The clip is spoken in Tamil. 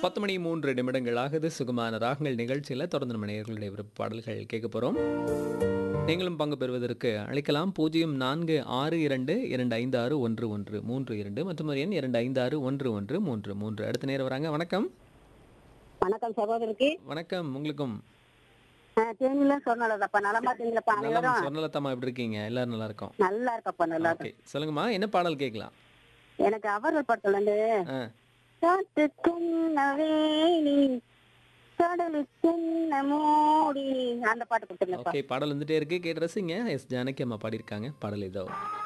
பத்து மணி மூன்று நிமிடங்கள் ஆகுது சுகமான ராகங்கள் நிகழ்ச்சியில் தொடர்ந்து நம்ம நேயர்களுடைய விருப்ப பாடல்கள் கேட்க போகிறோம் நீங்களும் பங்கு பெறுவதற்கு அழைக்கலாம் பூஜ்ஜியம் நான்கு ஆறு இரண்டு இரண்டு ஐந்து ஆறு ஒன்று ஒன்று மூன்று இரண்டு மற்றும் ஒரு எண் இரண்டு ஐந்து ஆறு ஒன்று ஒன்று மூன்று மூன்று அடுத்த நேரம் வராங்க வணக்கம் வணக்கம் சகோதரிக்கு வணக்கம் உங்களுக்கும் தேனில சொன்னலப்பா நலமா இருக்கீங்களப்பா நலம் அனைவரும் சொர்ணலதாமா எப்படி இருக்கீங்க எல்லாரும் நல்லா இருக்கோம் நல்லா இருக்கப்பா நல்லா ஓகே இருக்கு சொல்லுங்கம்மா என்ன பாடல் கேட்கலாம் எனக்கு அவர்கள் படத்துல இருந்து ஆ காட்டு சின்ன வேலி கடலு சின்ன மூடி அந்த பாட்டு கொடுத்துருங்கப்பா ஓகே பாடல் வந்துட்டே இருக்கு கேட்டு ரசிங்க எஸ் ஜானகி அம்மா பாடியிருக்காங்க பாடல் இதோ